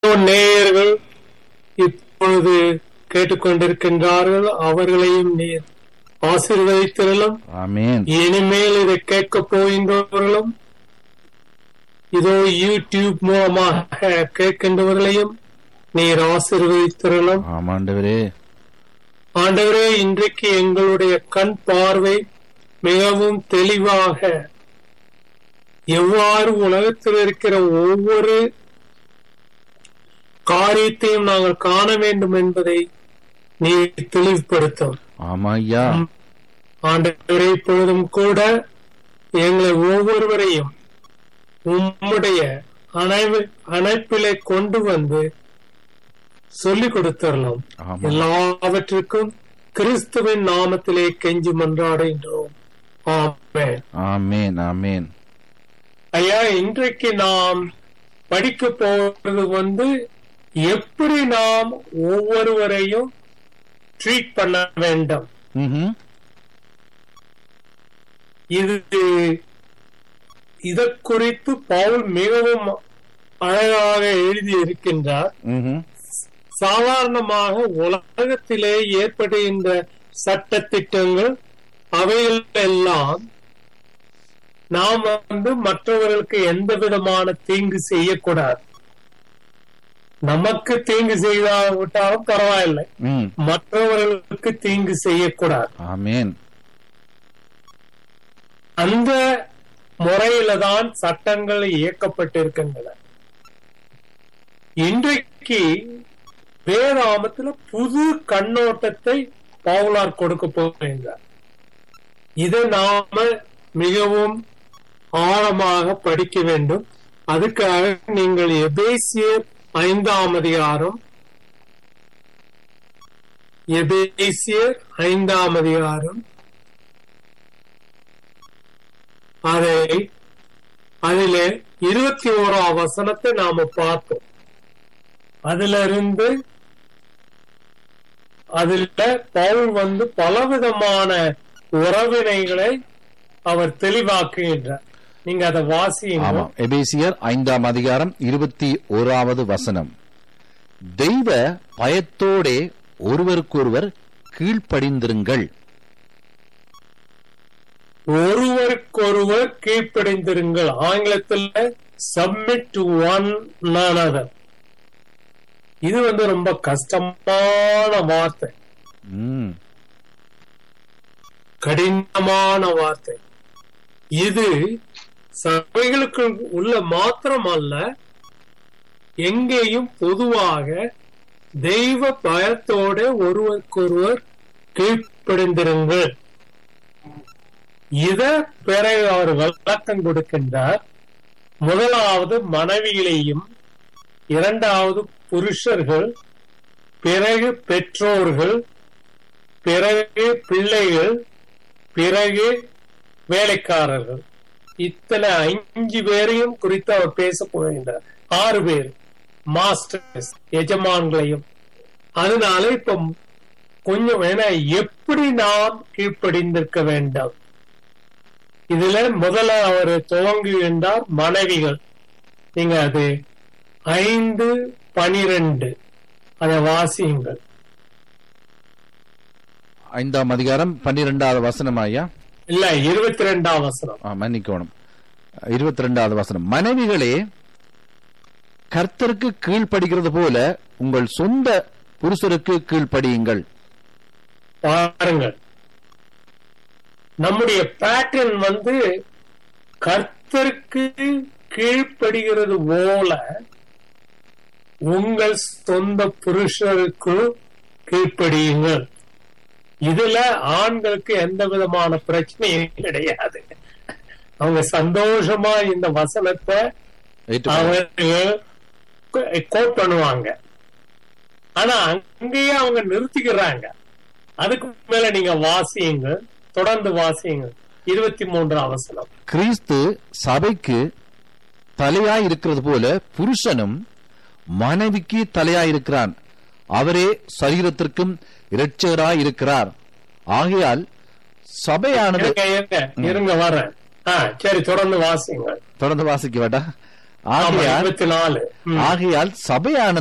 நேயர்கள் இப்பொழுது கேட்டுக்கொண்டிருக்கின்றார்கள் அவர்களையும் நீர் ஆசீர்வதித்திரலும் ஆமேன் இனிமேல் இதை கேட்கப் போகின்றவர்களும் இதோ யூடியூப் மூலமாக கேட்கின்றவர்களையும் நீர் ஆசீர்வதித்திரலும் ஆமாண்டவரே ஆண்டவரே இன்றைக்கு எங்களுடைய கண் பார்வை மிகவும் தெளிவாக எவ்வாறு உலகத்தில் இருக்கிற ஒவ்வொரு காரியத்தையும் நாங்கள் காண வேண்டும் என்பதை நீ தெளிவுபடுத்தும் ஆமா ஐயா ஆண்டவரே இப்பொழுதும் கூட எங்களை ஒவ்வொருவரையும் உம்முடைய அணைவு அணைப்பிலே கொண்டு வந்து சொல்லிக் கொடுத்துடலாம் ஆமா எல்லாவற்றிற்கும் கிறிஸ்துவின் நாமத்திலே கெஞ்சி மன்றாடுகின்றோம் ஆமென் ஆமேன் ஆமேன் ஐயா இன்றைக்கு நாம் படிக்க போறது வந்து எப்படி நாம் ஒவ்வொருவரையும் ட்ரீட் பண்ண வேண்டும் ம்ஹும். இது இத குறித்து பவுல் மிகவும் அழகாக எழுதி இருக்கின்றார் ம்ஹும். சாதாரணமாக உலகத்திலே ஏற்படுகின்ற சட்ட திட்டங்கள் அவைகள் எல்லாம் நாம் வந்து மற்றவர்களுக்கு எந்த விதமான தீங்கு செய்யக்கூடாது நமக்கு தீங்கு செய்தாவிட்டாலும் பரவாயில்லை ம். மற்றவர்களுக்கு தீங்கு செய்யக்கூடாது ஆமேன் அந்த முறையில தான் சட்டங்கள் இயக்கப்பட்டிருக்கின்றன இன்றைக்கு வேதாமத்துல புது கண்ணோட்டத்தை பவுலார் கொடுக்க போகிறார் இதை நாம மிகவும் ஆழமாக படிக்க வேண்டும் அதுக்காக நீங்கள் எபேசியர் ஐந்தாம் அதிகாரம் எபேசியர் ஐந்தாம் அதிகாரம் அதை அதிலே இருபத்தி ஓராம் வசனத்தை நாம பார்த்தோம் அதுல இருந்து அதுல பவுல் வந்து பலவிதமான உறவினைகளை அவர் தெளிவாக்குகின்றார் நீங்க அதை வாசியுங்க ஆமாம் எபேசியர் ஐந்தாம் அதிகாரம் இருபத்தி ஓராவது வசனம் தெய்வ பயத்தோடே ஒருவருக்கொருவர் கீழ்ப்படிந்திருங்கள் ஒருவருக்கொருவர் கீழ்ப்படிந்திருங்கள் ஆங்கிலத்தில் சப்மிட் டு ஒன் another இது வந்து ரொம்ப கஷ்டமான வார்த்தை ம். கடினமான வார்த்தை இது சபைகளுக்கு உள்ள மாத்திரமல்ல எங்கேயும் பொதுவாக தெய்வ பயத்தோட ஒருவருக்கொருவர் கீழ்ப்படிந்திருங்கள் இத பிறகு அவர் விளக்கம் கொடுக்கின்றார் முதலாவது மனைவிகளையும் இரண்டாவது புருஷர்கள் பிறகு பெற்றோர்கள் பிறகு பிள்ளைகள் பிறகு வேலைக்காரர்கள் இத்தனை அஞ்சு பேரையும் குறித்து அவர் பேச போகின்றார் ஆறு பேர் மாஸ்டர்ஸ் எஜமான்களையும் அதனால இப்ப கொஞ்சம் வேணா எப்படி நாம் கீழ்ப்படிந்திருக்க வேண்டும் இதுல முதல்ல அவர் துவங்குகின்றார் மனைவிகள் நீங்க அது ஐந்து பனிரெண்டு அதை வாசியுங்கள் ஐந்தாம் அதிகாரம் பன்னிரெண்டாவது வசனம் ஐயா இல்ல இருபத்தி ரெண்டாம் வசனம் ஆ, மன்னிக்கணும் இருபத்தி ரெண்டாவது வசனம் மனைவிகளே கர்த்தருக்கு கீழ்ப்படுகிறது போல உங்கள் சொந்த புருஷருக்கு கீழ்ப்படியுங்கள் பாருங்கள் நம்முடைய பேட்டர்ன் வந்து கர்த்தருக்கு கீழ்ப்படுகிறது போல உங்கள் சொந்த புருஷருக்கு கீழ்ப்படியுங்கள் இதுல ஆண்களுக்கு எந்த விதமான பிரச்சனையும் கிடையாது அவங்க சந்தோஷமா இந்த வசனத்தை ஏற்றுக்கொள்ளுங்கள். அவங்க கோட் பண்ணுவாங்க ஆனா அங்கேயே அவங்க நிறுத்திக்கிறாங்க அதுக்கு மேல நீங்க வாசியுங்க தொடர்ந்து வாசியுங்க இருபத்தி மூன்றாம் வசனம் கிறிஸ்து சபைக்கு தலையாய் இருக்கிறது போல புருஷனும் மனைவிக்கு தலையாய் இருக்கிறான் அவரே சரீரத்திற்கும் இரட்சகராய் இருக்கிறார் ஆகையால் சபையானது இருங்க இருங்க இருங்க வரேன் ஆ சரி தொடர்ந்து வாசியுங்க தொடர்ந்து வாசிக்க வேண்டாம் ஆகையால் இருபத்தி நாலு ம். ஆகையால் சபையானது